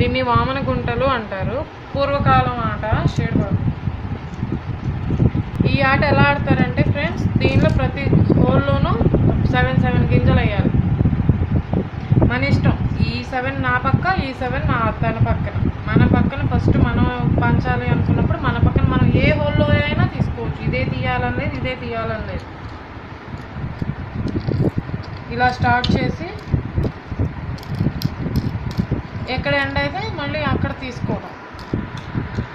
దీన్ని వామన గుంటలు అంటారు పూర్వకాలం ఆట షేడ్ బాబు ఈ ఆట ఎలా ఆడతారంటే ఫ్రెండ్స్ దీనిలో ప్రతి హోల్లోనూ సెవెన్ సెవెన్ గింజలు వేయాలి మన ఇష్టం ఈ సెవెన్ నా పక్క ఈ సెవెన్ నా తన పక్కన మన పక్కన ఫస్ట్ మనం పంచాలి అనుకున్నప్పుడు మన పక్కన మనం ఏ హోల్లో అయినా తీసుకోవచ్చు ఇదే తీయాలని లేదు ఇదే తీయాలని లేదు ఇలా స్టార్ట్ చేసి ఎక్కడ ఎండ్ అయితే మళ్ళీ అక్కడ తీసుకోవడం